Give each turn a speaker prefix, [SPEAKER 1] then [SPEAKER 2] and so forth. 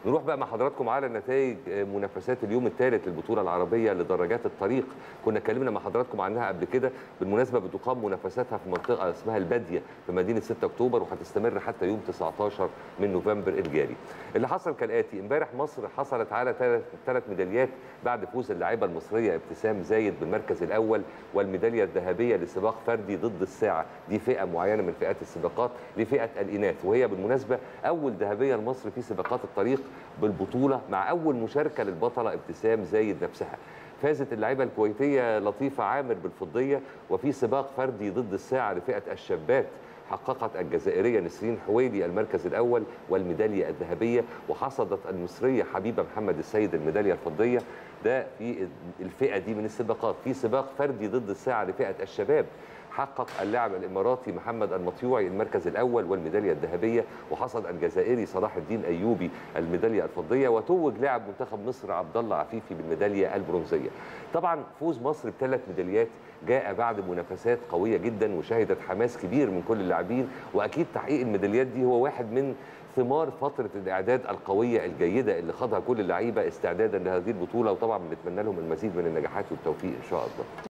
[SPEAKER 1] نروح بقى مع حضراتكم على نتائج منافسات اليوم الثالث للبطوله العربيه لدراجات الطريق كنا اتكلمنا مع حضراتكم عنها قبل كده بالمناسبه بتقام منافساتها في منطقه اسمها الباديه في مدينه 6 اكتوبر وهتستمر حتى يوم 19 من نوفمبر الجاري اللي حصل كالاتي امبارح مصر حصلت على ثلاث ميداليات بعد فوز اللاعبه المصريه ابتسام زايد بالمركز الاول والميداليه الذهبيه لسباق فردي ضد الساعه دي فئه معينه من فئات السباقات لفئه الاناث وهي بالمناسبه اول ذهبيه لمصر في سباقات الطريق بالبطوله مع اول مشاركه للبطله ابتسام زايد نفسها فازت اللاعبه الكويتيه لطيفه عامر بالفضيه وفي سباق فردي ضد الساعه لفئه الشابات حققت الجزائريه نسرين حويلي المركز الاول والميداليه الذهبيه وحصدت المصريه حبيبه محمد السيد الميداليه الفضيه ده في الفئه دي من السباقات في سباق فردي ضد الساعه لفئه الشباب حقق اللاعب الاماراتي محمد المطيوعي المركز الاول والميداليه الذهبيه وحصد الجزائري صلاح الدين ايوبي الميداليه الفضيه وتوج لاعب منتخب مصر عبد الله عفيفي بالميداليه البرونزيه. طبعا فوز مصر بثلاث ميداليات جاء بعد منافسات قويه جدا وشهدت حماس كبير من كل اللاعبين واكيد تحقيق الميداليات دي هو واحد من ثمار فتره الاعداد القويه الجيده اللي خاضها كل اللعيبه استعدادا لهذه البطوله وطبعا بنتمنى لهم المزيد من النجاحات والتوفيق ان شاء الله.